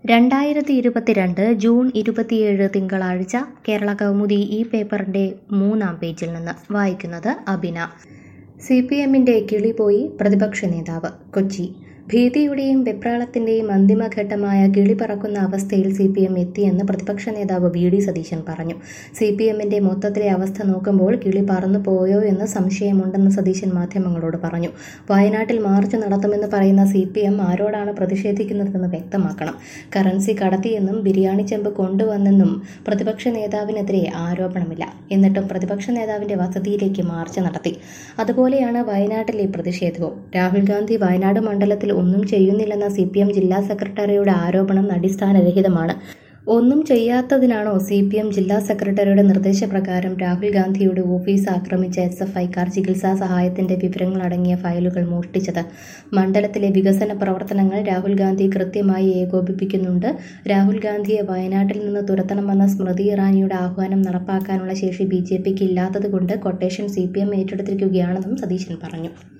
രണ്ടായിരത്തി ഇരുപത്തിരണ്ട് ജൂൺ ഇരുപത്തിയേഴ് തിങ്കളാഴ്ച കേരള കൗമുദി ഈ പേപ്പറിന്റെ മൂന്നാം പേജിൽ നിന്ന് വായിക്കുന്നത് അബിന സി പി എമ്മിന്റെ കിളി പോയി പ്രതിപക്ഷ നേതാവ് കൊച്ചി ഭീതിയുടെയും വെപ്രാളത്തിന്റെയും അന്തിമഘട്ടമായ കിളി പറക്കുന്ന അവസ്ഥയിൽ സി പി എം എത്തിയെന്ന് പ്രതിപക്ഷ നേതാവ് വി ഡി സതീശൻ പറഞ്ഞു സി പി എമ്മിന്റെ മൊത്തത്തിലെ അവസ്ഥ നോക്കുമ്പോൾ കിളി പറന്നു പോയോ എന്ന് സംശയമുണ്ടെന്ന് സതീശൻ മാധ്യമങ്ങളോട് പറഞ്ഞു വയനാട്ടിൽ മാർച്ച് നടത്തുമെന്ന് പറയുന്ന സി പി എം ആരോടാണ് പ്രതിഷേധിക്കുന്നതെന്ന് വ്യക്തമാക്കണം കറൻസി കടത്തിയെന്നും ബിരിയാണി ചെമ്പ് കൊണ്ടുവന്നെന്നും പ്രതിപക്ഷ നേതാവിനെതിരെ ആരോപണമില്ല എന്നിട്ടും പ്രതിപക്ഷ നേതാവിന്റെ വസതിയിലേക്ക് മാർച്ച് നടത്തി അതുപോലെയാണ് വയനാട്ടിലെ പ്രതിഷേധവും രാഹുൽ ഗാന്ധി വയനാട് മണ്ഡലത്തിൽ ഒന്നും ചെയ്യുന്നില്ലെന്ന സി പി എം ജില്ലാ സെക്രട്ടറിയുടെ ആരോപണം അടിസ്ഥാനരഹിതമാണ് ഒന്നും ചെയ്യാത്തതിനാണോ സി പി എം ജില്ലാ സെക്രട്ടറിയുടെ നിർദ്ദേശപ്രകാരം രാഹുൽ ഗാന്ധിയുടെ ഓഫീസ് ആക്രമിച്ച എസ് എഫ് ഐക്കാർ ചികിത്സാ സഹായത്തിന്റെ വിവരങ്ങൾ അടങ്ങിയ ഫയലുകൾ മോഷ്ടിച്ചത് മണ്ഡലത്തിലെ വികസന പ്രവർത്തനങ്ങൾ രാഹുൽ ഗാന്ധി കൃത്യമായി ഏകോപിപ്പിക്കുന്നുണ്ട് രാഹുൽ ഗാന്ധിയെ വയനാട്ടിൽ നിന്ന് തുരത്തണമെന്ന സ്മൃതി ഇറാനിയുടെ ആഹ്വാനം നടപ്പാക്കാനുള്ള ശേഷി ബി ജെ പിക്ക് ഇല്ലാത്തതുകൊണ്ട് കൊട്ടേഷൻ സി പി എം ഏറ്റെടുത്തിരിക്കുകയാണെന്നും സതീശൻ പറഞ്ഞു